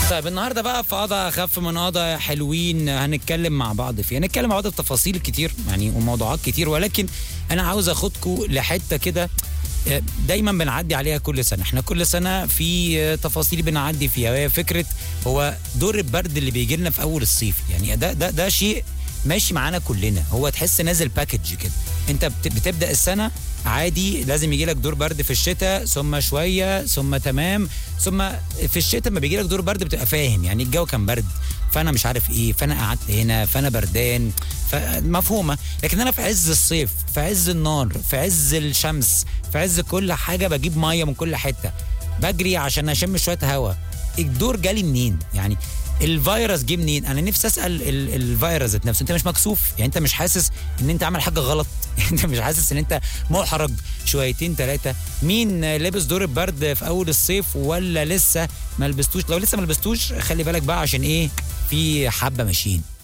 طيب النهارده بقى في قضاء اخف من قضاء حلوين هنتكلم مع بعض فيه هنتكلم مع بعض في تفاصيل كتير يعني وموضوعات كتير ولكن انا عاوز اخدكم لحته كده آه، دايما بنعدي عليها كل سنه احنا كل سنه في آه، تفاصيل بنعدي فيها وهي فكره هو دور البرد اللي بيجي لنا في اول الصيف يعني ده ده ده شيء ماشي معانا كلنا هو تحس نازل باكج كده انت بت- بتبدا السنه عادي لازم يجي لك دور برد في الشتاء ثم شويه ثم تمام ثم في الشتاء ما بيجي لك دور برد بتبقى فاهم يعني الجو كان برد فانا مش عارف ايه فانا قعدت هنا فانا بردان فمفهومه لكن انا في عز الصيف في عز النار في عز الشمس في عز كل حاجه بجيب ميه من كل حته بجري عشان اشم شويه هوا الدور جالي منين يعني الفيروس جه منين انا نفسي اسال ال- الفيروس ذات نفسه انت مش مكسوف يعني انت مش حاسس ان انت عامل حاجه غلط انت مش حاسس ان انت محرج شويتين ثلاثه مين لابس دور البرد في اول الصيف ولا لسه ما لبستوش لو لسه ما لبستوش خلي بالك بقى عشان ايه في حبه ماشيين